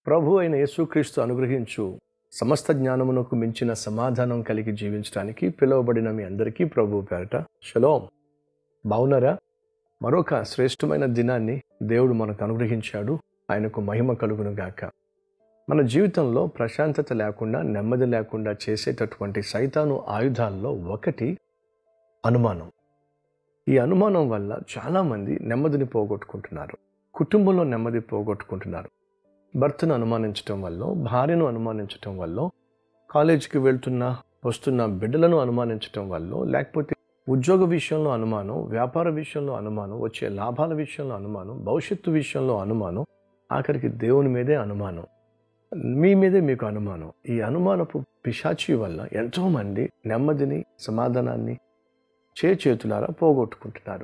ప్రభు అయిన యేసుక్రీస్తు అనుగ్రహించు సమస్త జ్ఞానమునకు మించిన సమాధానం కలిగి జీవించడానికి పిలువబడిన మీ అందరికీ ప్రభు పేరట షలోం బావున్నారా మరొక శ్రేష్టమైన దినాన్ని దేవుడు మనకు అనుగ్రహించాడు ఆయనకు మహిమ కలుగును గాక మన జీవితంలో ప్రశాంతత లేకుండా నెమ్మది లేకుండా చేసేటటువంటి సైతాను ఆయుధాల్లో ఒకటి అనుమానం ఈ అనుమానం వల్ల చాలామంది నెమ్మదిని పోగొట్టుకుంటున్నారు కుటుంబంలో నెమ్మది పోగొట్టుకుంటున్నారు భర్తను అనుమానించటం వల్ల భార్యను అనుమానించటం వల్ల కాలేజీకి వెళ్తున్న వస్తున్న బిడ్డలను అనుమానించటం వల్ల లేకపోతే ఉద్యోగ విషయంలో అనుమానం వ్యాపార విషయంలో అనుమానం వచ్చే లాభాల విషయంలో అనుమానం భవిష్యత్తు విషయంలో అనుమానం ఆఖరికి దేవుని మీదే అనుమానం మీ మీదే మీకు అనుమానం ఈ అనుమానపు పిశాచి వల్ల ఎంతోమంది నెమ్మదిని సమాధానాన్ని చే చేతులారా పోగొట్టుకుంటున్నారు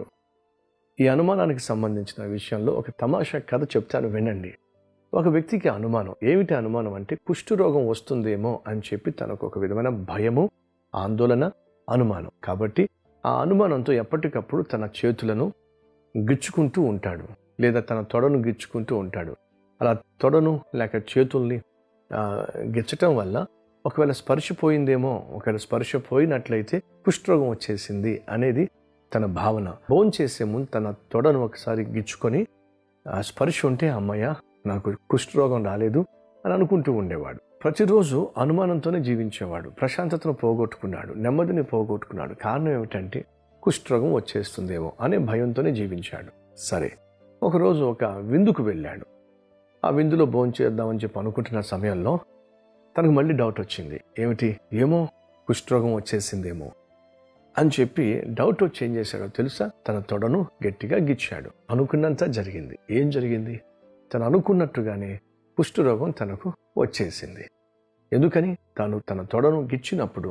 ఈ అనుమానానికి సంబంధించిన విషయంలో ఒక తమాషా కథ చెప్తాను వినండి ఒక వ్యక్తికి అనుమానం ఏమిటి అనుమానం అంటే కుష్ఠరోగం వస్తుందేమో అని చెప్పి తనకు ఒక విధమైన భయము ఆందోళన అనుమానం కాబట్టి ఆ అనుమానంతో ఎప్పటికప్పుడు తన చేతులను గిచ్చుకుంటూ ఉంటాడు లేదా తన తొడను గిచ్చుకుంటూ ఉంటాడు అలా తొడను లేక చేతుల్ని ఆ, గిచ్చటం వల్ల ఒకవేళ స్పర్శ పోయిందేమో ఒకవేళ స్పర్శ పోయినట్లయితే కుష్ఠరోగం వచ్చేసింది అనేది తన భావన భోన్ చేసే ముందు తన తొడను ఒకసారి గిచ్చుకొని ఆ స్పర్శ ఉంటే అమ్మయ్య నాకు కుష్ఠరోగం రాలేదు అని అనుకుంటూ ఉండేవాడు ప్రతిరోజు అనుమానంతోనే జీవించేవాడు ప్రశాంతతను పోగొట్టుకున్నాడు నెమ్మదిని పోగొట్టుకున్నాడు కారణం ఏమిటంటే కుష్ఠరోగం వచ్చేస్తుందేమో అనే భయంతోనే జీవించాడు సరే ఒకరోజు ఒక విందుకు వెళ్ళాడు ఆ విందులో భోంచేద్దామని చెప్పి అనుకుంటున్న సమయంలో తనకు మళ్ళీ డౌట్ వచ్చింది ఏమిటి ఏమో కుష్ఠరోగం వచ్చేసిందేమో అని చెప్పి డౌట్ వచ్చి ఏం చేశాడో తెలుసా తన తొడను గట్టిగా గిచ్చాడు అనుకున్నంత జరిగింది ఏం జరిగింది తను అనుకున్నట్టుగానే కుష్ఠరోగం తనకు వచ్చేసింది ఎందుకని తను తన తొడను గిచ్చినప్పుడు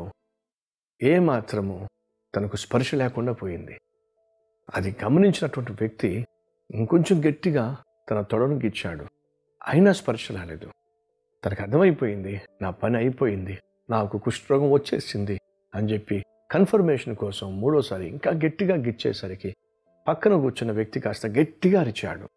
ఏ మాత్రము తనకు స్పర్శ లేకుండా పోయింది అది గమనించినటువంటి వ్యక్తి ఇంకొంచెం గట్టిగా తన తొడను గిచ్చాడు అయినా స్పర్శ రాలేదు తనకు అర్థమైపోయింది నా పని అయిపోయింది నాకు కుష్ఠరోగం వచ్చేసింది అని చెప్పి కన్ఫర్మేషన్ కోసం మూడోసారి ఇంకా గట్టిగా గిచ్చేసరికి పక్కన కూర్చున్న వ్యక్తి కాస్త గట్టిగా అరిచాడు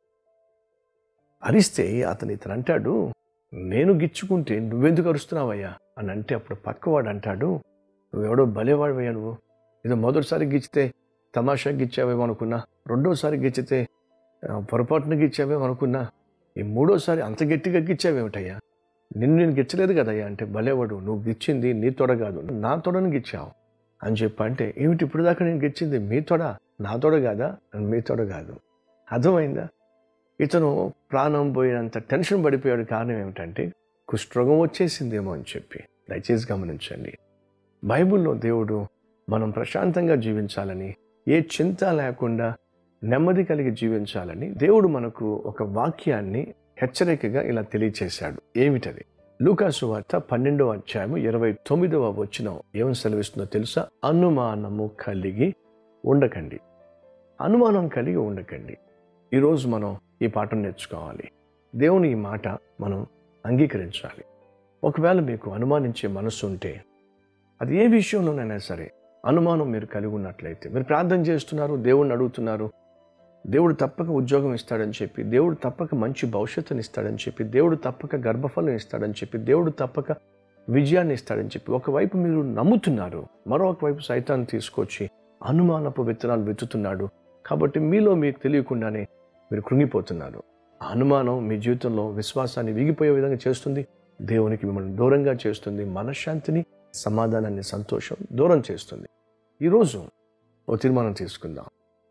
అరిస్తే అతను ఇతను అంటాడు నేను గిచ్చుకుంటే నువ్వెందుకు అరుస్తున్నావయ్యా అని అంటే అప్పుడు పక్కవాడు అంటాడు నువ్వెవడో భలేవాడివయ్యా నువ్వు ఏదో మొదటిసారి గిచ్చితే తమాషా గిచ్చావేమో అనుకున్నా రెండోసారి గిచ్చితే ఆ, పొరపాటున గిచ్చావేమో అనుకున్నా ఈ మూడోసారి అంత గట్టిగా గిచ్చావేమిటయ్యా నిన్ను నేను గిచ్చలేదు కదయ్యా అంటే భలేవాడు నువ్వు గిచ్చింది నీ తొడ కాదు నా తొడను గిచ్చావు అని చెప్పి అంటే ఏమిటి ఇప్పుడు దాకా నేను గిచ్చింది మీ తొడ నా తొడ కాదా మీ తొడ కాదు అర్థమైందా ఇతను ప్రాణం పోయినంత టెన్షన్ పడిపోయాడు కారణం ఏమిటంటే కుష్ఠరోగం వచ్చేసిందేమో అని చెప్పి దయచేసి గమనించండి బైబిల్లో దేవుడు మనం ప్రశాంతంగా జీవించాలని ఏ చింత లేకుండా నెమ్మది కలిగి జీవించాలని దేవుడు మనకు ఒక వాక్యాన్ని హెచ్చరికగా ఇలా తెలియచేశాడు ఏమిటది లూకాసు వార్త పన్నెండవ అధ్యాయము ఇరవై తొమ్మిదవ వచనం ఏం సెలవిస్తుందో తెలుసా అనుమానము కలిగి ఉండకండి అనుమానం కలిగి ఉండకండి ఈరోజు మనం ఈ పాఠం నేర్చుకోవాలి దేవుని ఈ మాట మనం అంగీకరించాలి ఒకవేళ మీకు అనుమానించే మనసు ఉంటే అది ఏ విషయంలోనైనా సరే అనుమానం మీరు కలిగి ఉన్నట్లయితే మీరు ప్రార్థన చేస్తున్నారు దేవుణ్ణి అడుగుతున్నారు దేవుడు తప్పక ఉద్యోగం ఇస్తాడని చెప్పి దేవుడు తప్పక మంచి భవిష్యత్తుని ఇస్తాడని చెప్పి దేవుడు తప్పక గర్భఫలం ఇస్తాడని చెప్పి దేవుడు తప్పక విజయాన్ని ఇస్తాడని చెప్పి ఒకవైపు మీరు నమ్ముతున్నారు మరొక వైపు సైతాన్ని తీసుకొచ్చి అనుమానపు విత్తనాలు వెతుతున్నాడు కాబట్టి మీలో మీకు తెలియకుండానే మీరు కృంగిపోతున్నారు ఆ అనుమానం మీ జీవితంలో విశ్వాసాన్ని విగిపోయే విధంగా చేస్తుంది దేవునికి మిమ్మల్ని దూరంగా చేస్తుంది మనశ్శాంతిని సమాధానాన్ని సంతోషం దూరం చేస్తుంది ఈరోజు ఓ తీర్మానం తీసుకుందాం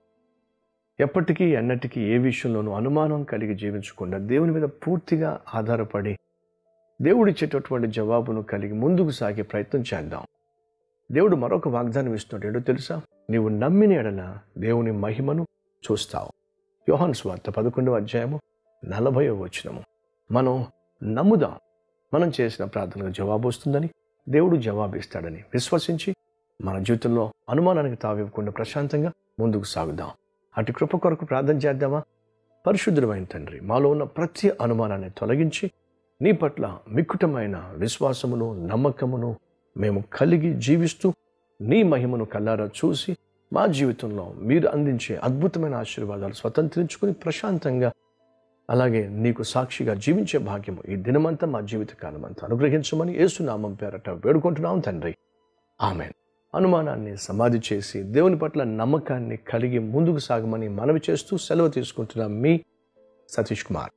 ఎప్పటికీ ఎన్నటికీ ఏ విషయంలోనూ అనుమానం కలిగి జీవించకుండా దేవుని మీద పూర్తిగా ఆధారపడి దేవుడిచ్చేటటువంటి జవాబును కలిగి ముందుకు సాగే ప్రయత్నం చేద్దాం దేవుడు మరొక వాగ్దానం ఇస్తున్నాడు ఏంటో తెలుసా నీవు నమ్మిన ఎడల దేవుని మహిమను చూస్తావు యోహాన్ స్వార్త పదకొండవ అధ్యాయము నలభైవ వచనము మనం నమ్ముదాం మనం చేసిన ప్రార్థనకు జవాబు వస్తుందని దేవుడు జవాబు ఇస్తాడని విశ్వసించి మన జీవితంలో అనుమానానికి తావివ్వకుండా ప్రశాంతంగా ముందుకు సాగుదాం అటు కృప కొరకు ప్రార్థన చేద్దామా పరిశుద్ధమైన తండ్రి మాలో ఉన్న ప్రతి అనుమానాన్ని తొలగించి నీ పట్ల మిక్కుటమైన విశ్వాసమును నమ్మకమును మేము కలిగి జీవిస్తూ నీ మహిమను కల్లారా చూసి మా జీవితంలో మీరు అందించే అద్భుతమైన ఆశీర్వాదాలు స్వతంత్రించుకుని ప్రశాంతంగా అలాగే నీకు సాక్షిగా జీవించే భాగ్యము ఈ దినమంతా మా జీవితకాలం అంతా అనుగ్రహించమని యేసునామం పేరట వేడుకుంటున్నాం తండ్రి ఆమెన్ అనుమానాన్ని సమాధి చేసి దేవుని పట్ల నమ్మకాన్ని కలిగి ముందుకు సాగమని మనవి చేస్తూ సెలవు తీసుకుంటున్నాం మీ సతీష్ కుమార్